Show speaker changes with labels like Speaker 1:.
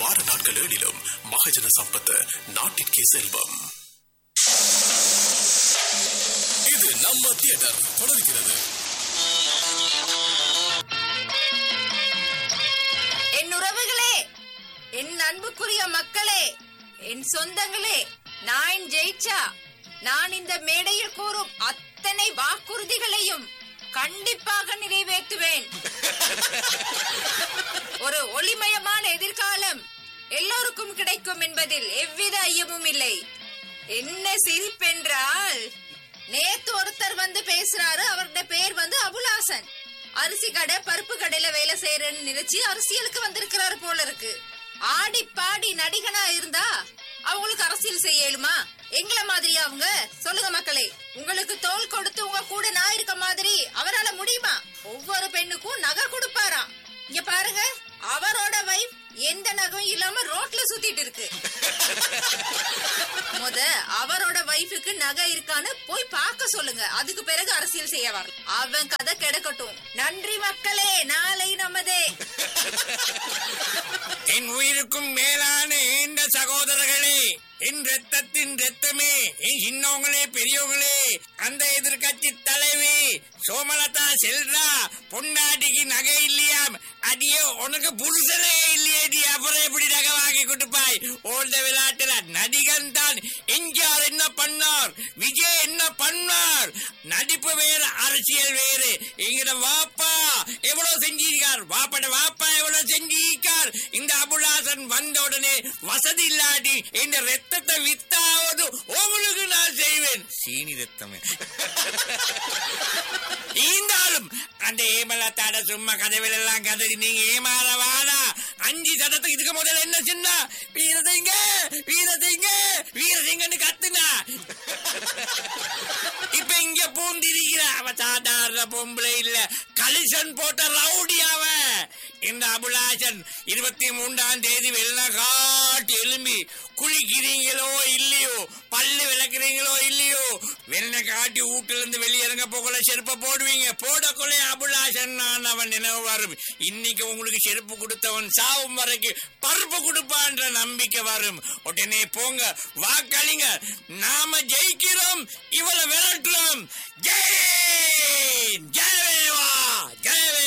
Speaker 1: வார நாட்கள் ஏழிலும் மகஜன சம்பத் நாட்டிற்கே செல்வம் இது நம்ம தியேட்டர் தொடர்கிறது
Speaker 2: என் உறவுகளே என் அன்புக்குரிய மக்களே என் சொந்தங்களே நான் ஜெயிச்சா நான் இந்த மேடையில் கூறும் அத்தனை வாக்குறுதிகளையும் கண்டிப்பாக நிறைவேற்றுவேன் ஒரு ஒளிமயமான எதிர்காலம் எல்லோருக்கும் கிடைக்கும் என்பதில் எவ்வித ஐயமும் இல்லை என்ன சிரிப்பென்றால் நேத்து ஒருத்தர் வந்து பேசுறாரு அவருடைய பேர் வந்து அபுலாசன் அரிசி கடை பருப்பு கடையில வேலை செய்யறேன்னு நினைச்சு அரசியலுக்கு வந்திருக்கிறாரு போல இருக்கு ஆடி பாடி நடிகனா இருந்தா அவங்களுக்கு அரசியல் செய்ய இயலுமா எங்களை மாதிரி அவங்க சொல்லுங்க மக்களே உங்களுக்கு தோல் கொடுத்து உங்க கூட நான் இருக்க மாதிரி அவரால முடியுமா ஒவ்வொரு பெண்ணுக்கும் நகை கொடுப்பாராம் இங்க பாருங்க அவரோட வைஃப் எந்த நகையும் இல்லாம ரோட்ல சுத்திட்டு இருக்கு முத அவரோட வைஃபுக்கு நகை இருக்கான்னு போய் பார்க்க சொல்லுங்க அதுக்கு பிறகு அரசியல் செய்ய வரலாம் அவன் கதை கிடக்கட்டும் நன்றி மக்களே நாளை நமதே
Speaker 3: என் உயிருக்கும் மேலான இந்த சகோதரர்களே என் ரத்தத்தின் ரத்தமே என் சின்னவங்களே பெரியவங்களே அந்த எதிர்கட்சி தலைவி சோமலதா செல்றா பொண்டாட்டிக்கு நகை இல்லையாம் அடியோ உனக்கு புருஷனே இல்லையேடி அப்புறம் எப்படி நகை வாங்கி கொடுப்பாய் ஓல்ட விளையாட்டுல நடிகன் தான் எம்ஜிஆர் என்ன பண்ணார் விஜய் என்ன பண்ணார் நடிப்பு வேறு அரசியல் வேறு எங்கட வாப்பா எவ்வளவு செஞ்சிருக்கார் வாப்பட வாப்பா எவ்வளவு செஞ்சிருக்கார் இந்த அபுலாசன் வந்த உடனே வசதி இல்லாட்டி இந்த ரத்தத்தை வித்தாவது உங்களுக்கு நான் செய்வேன் சீனி ரத்தமே இருந்தாலும் அந்த ஏமலத்தாட சும்மா கதவில் எல்லாம் கதறி நீங்க ஏமாற வாடா அஞ்சு சதத்துக்கு இதுக்கு முதல்ல என்ன சின்ன வீரசிங்க வீரசிங்க வீரசிங்கன்னு கத்துனா இப்ப இங்க பூந்திருக்கிற அவ சாதாரண பொம்பளை இல்ல கலிசன் போட்ட ரவுடி அவன் இந்த அபுலாசன் இருபத்தி மூன்றாம் தேதி வெள்ள காட்டி எலும்பி குளிக்கிறீங்களோ இல்லையோ பல்லு விளக்குறீங்களோ இல்லையோ வெள்ள காட்டி வீட்டுல இருந்து வெளியிறங்க போகல செருப்ப போடுவீங்க போடக்குள்ளே அபுலாசன் நான் அவன் நினைவு வரும் இன்னைக்கு உங்களுக்கு செருப்பு கொடுத்தவன் சாவும் வரைக்கும் பருப்பு கொடுப்பான்ற நம்பிக்கை வரும் உடனே போங்க வாக்களிங்க நாம ஜெயிக்கிறோம் இவளை விரட்டுறோம் ஜெய் ஜெயவேவா ஜெயவே